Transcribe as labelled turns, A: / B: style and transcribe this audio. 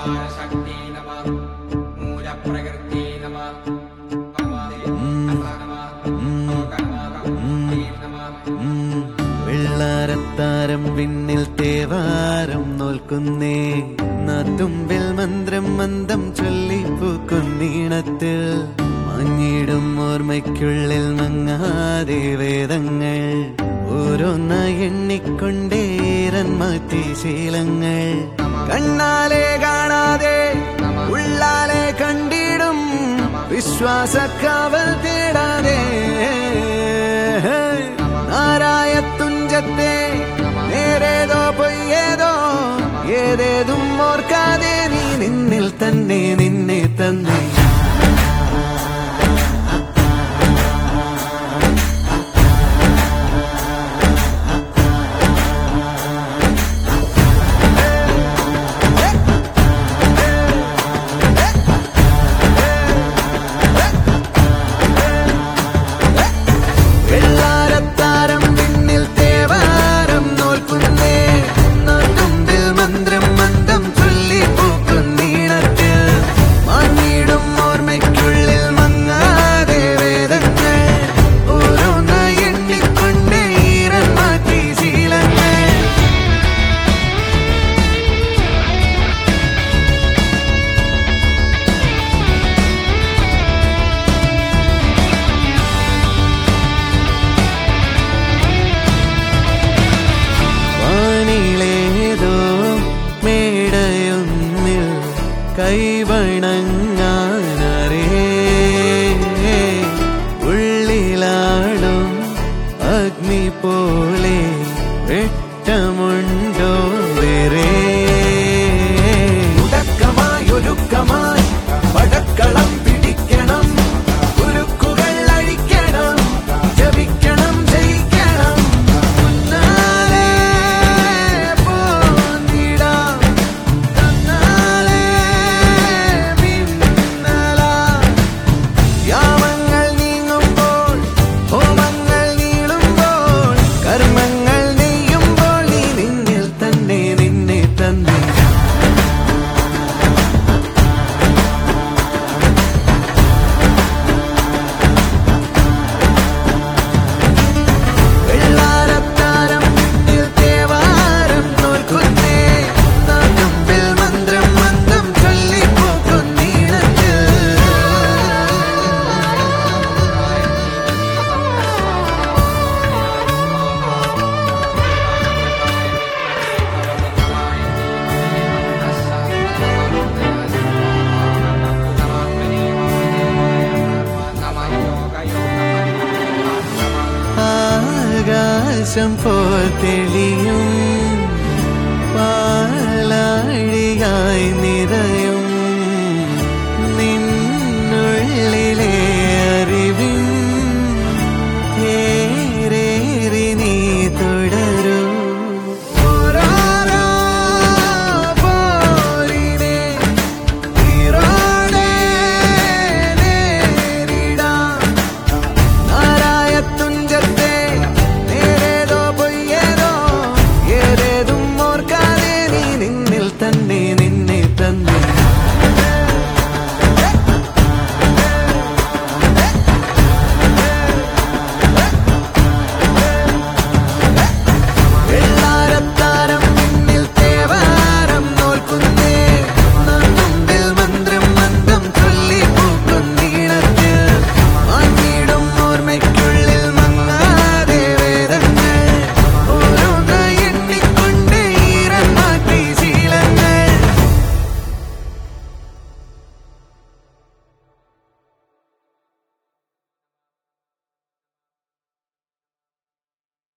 A: ശക്തി നമ മൂലപ്രകൃതി നമ
B: വെള്ളാരത്താരം വിണ്ണിൽ തേവാരം നോൽക്കുന്നേ നാത്തുമ്പിൽ മന്ത്രം മന്ദം ചൊല്ലിപ്പൂക്കുന്നീണത്തിൽ മങ്ങിടും ഓർമ്മയ്ക്കുള്ളിൽ മങ്ങാതെ വേദങ്ങൾ ഓരോന്നായി എണ്ണിക്കൊണ്ടേരൻ മാറ്റി ശീലങ്ങൾ കണ്ണാലെ കാണാതെ ഉള്ളാലെ കണ്ടിടും വിശ്വാസക്കാവൽ തേടാതെ നാരായ തുഞ്ചത്തെ നേരേതോ പൊയ്യേതോ ഏതേതും ഓർക്കാതെ നീ നിന്നിൽ തന്നെ നിന്നെ തന്നെ വെള്ളാരത്താരം വിണ്ണിൽ തേവാരം നോൽക്കുന്നേ നാട്ടുമ്പിൽ മന്ത്രം മന്ദം ചൊല്ലി പൂക്കുന്നീണത്തിൽ മാങ്ങിടും ഓർമ്മയ്ക്കുള്ളിൽ മങ്ങാതെ വേദങ്ങൾ ഓരോന്നായി എണ്ണിക്കൊണ്ടേ ഈരൻ മാറ്റി ശീലങ്ങൾ വാനിലേതോ മേടയൊന്നിൽ കൈവണങ്ങാനരേ ഉള്ളിലാടും അഗ്നി പോലെ വെട്ടമുണ്ടോ വേറെ ഉടക്കമായൊരുക്കമായി പടക്കളം പിടിക്കണം ഉരുക്കുകൾ അഴിക്കണം ജപിക്കണം ജയിക്കണം മുന്നാലെ പോന്നിടാം തന്നാലെ മിന്നലാം യാമങ്ങൾ നീങ്ങുമ്പോൾ ഹോമങ്ങൾ നീളുമ്പോൾ കർമ്മങ്ങൾ നെയ്യുമ്പോൾ നീ നിന്നിൽ തന്നെ നിന്നെ തന്നെ വെള്ളാരത്താരം മുന്നിൽ തേവാരം നോൽക്കുന്നേ നാട്ടുമ്പിൽ മന്ത്രം മന്ദം ചൊല്ലിപ്പോക്കുന്നീണത്തിൽ ആകാശം പോൽ തെളിയും